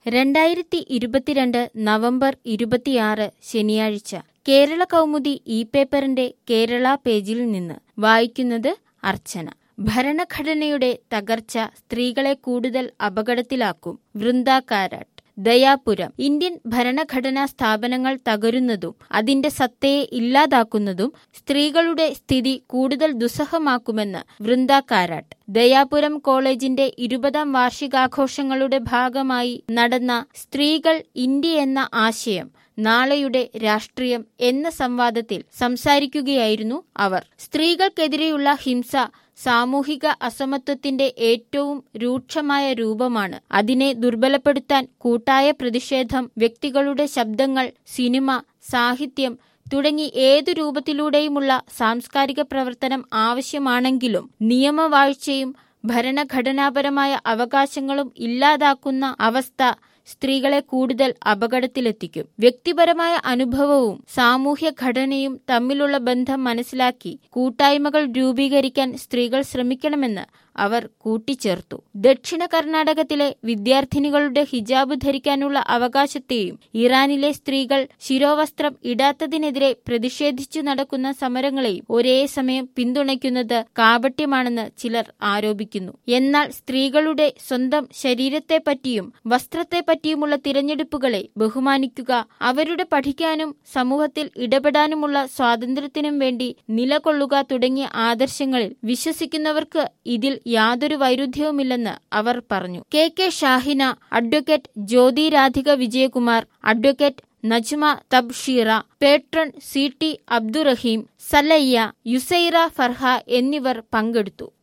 രണ്ടായിരത്തി ഇരുപത്തിരണ്ട് നവംബർ ഇരുപത്തിയാറ് ശനിയാഴ്ച കേരള കൗമുദി ഇ പേപ്പറിന്റെ കേരള പേജിൽ നിന്ന് വായിക്കുന്നത് അർച്ചന ഭരണഘടനയുടെ തകർച്ച സ്ത്രീകളെ കൂടുതൽ അപകടത്തിലാക്കും വൃന്ദ കാരാട്ട് ദയാപുരം ഇന്ത്യൻ ഭരണഘടനാ സ്ഥാപനങ്ങൾ തകരുന്നതും അതിന്റെ സത്തയെ ഇല്ലാതാക്കുന്നതും സ്ത്രീകളുടെ സ്ഥിതി കൂടുതൽ ദുസ്സഹമാക്കുമെന്ന് വൃന്ദ കാരാട്ട് ദയാപുരം കോളേജിന്റെ ഇരുപതാം വാർഷികാഘോഷങ്ങളുടെ ഭാഗമായി നടന്ന സ്ത്രീകൾ ഇന്ത്യ എന്ന ആശയം നാളെയുടെ രാഷ്ട്രീയം എന്ന സംവാദത്തിൽ സംസാരിക്കുകയായിരുന്നു അവർ സ്ത്രീകൾക്കെതിരെയുള്ള ഹിംസ സാമൂഹിക അസമത്വത്തിന്റെ ഏറ്റവും രൂക്ഷമായ രൂപമാണ് അതിനെ ദുർബലപ്പെടുത്താൻ കൂട്ടായ പ്രതിഷേധം വ്യക്തികളുടെ ശബ്ദങ്ങൾ സിനിമ സാഹിത്യം തുടങ്ങി ഏതു രൂപത്തിലൂടെയുമുള്ള സാംസ്കാരിക പ്രവർത്തനം ആവശ്യമാണെങ്കിലും നിയമവാഴ്ചയും ഭരണഘടനാപരമായ അവകാശങ്ങളും ഇല്ലാതാക്കുന്ന അവസ്ഥ സ്ത്രീകളെ കൂടുതൽ അപകടത്തിലെത്തിക്കും വ്യക്തിപരമായ അനുഭവവും സാമൂഹ്യ ഘടനയും തമ്മിലുള്ള ബന്ധം മനസ്സിലാക്കി കൂട്ടായ്മകൾ രൂപീകരിക്കാൻ സ്ത്രീകൾ ശ്രമിക്കണമെന്ന് അവർ കൂട്ടിച്ചേർത്തു ദക്ഷിണ കർണാടകത്തിലെ വിദ്യാർത്ഥിനികളുടെ ഹിജാബ് ധരിക്കാനുള്ള അവകാശത്തെയും ഇറാനിലെ സ്ത്രീകൾ ശിരോവസ്ത്രം ഇടാത്തതിനെതിരെ പ്രതിഷേധിച്ചു നടക്കുന്ന സമരങ്ങളെയും ഒരേ സമയം പിന്തുണയ്ക്കുന്നത് കാപട്യമാണെന്ന് ചിലർ ആരോപിക്കുന്നു എന്നാൽ സ്ത്രീകളുടെ സ്വന്തം ശരീരത്തെപ്പറ്റിയും വസ്ത്രത്തെപ്പറ്റിയുമുള്ള തിരഞ്ഞെടുപ്പുകളെ ബഹുമാനിക്കുക അവരുടെ പഠിക്കാനും സമൂഹത്തിൽ ഇടപെടാനുമുള്ള സ്വാതന്ത്ര്യത്തിനും വേണ്ടി നിലകൊള്ളുക തുടങ്ങിയ ആദർശങ്ങളിൽ വിശ്വസിക്കുന്നവർക്ക് ഇതിൽ യാതൊരു വൈരുദ്ധ്യവുമില്ലെന്ന് അവർ പറഞ്ഞു K K Shahina advocate Jyothi Radhika Vijayakumar advocate Najma Tabsheera patron C T Abdurahim Salayya Yusaira Farha എന്നിവർ പങ്കെടുത്തു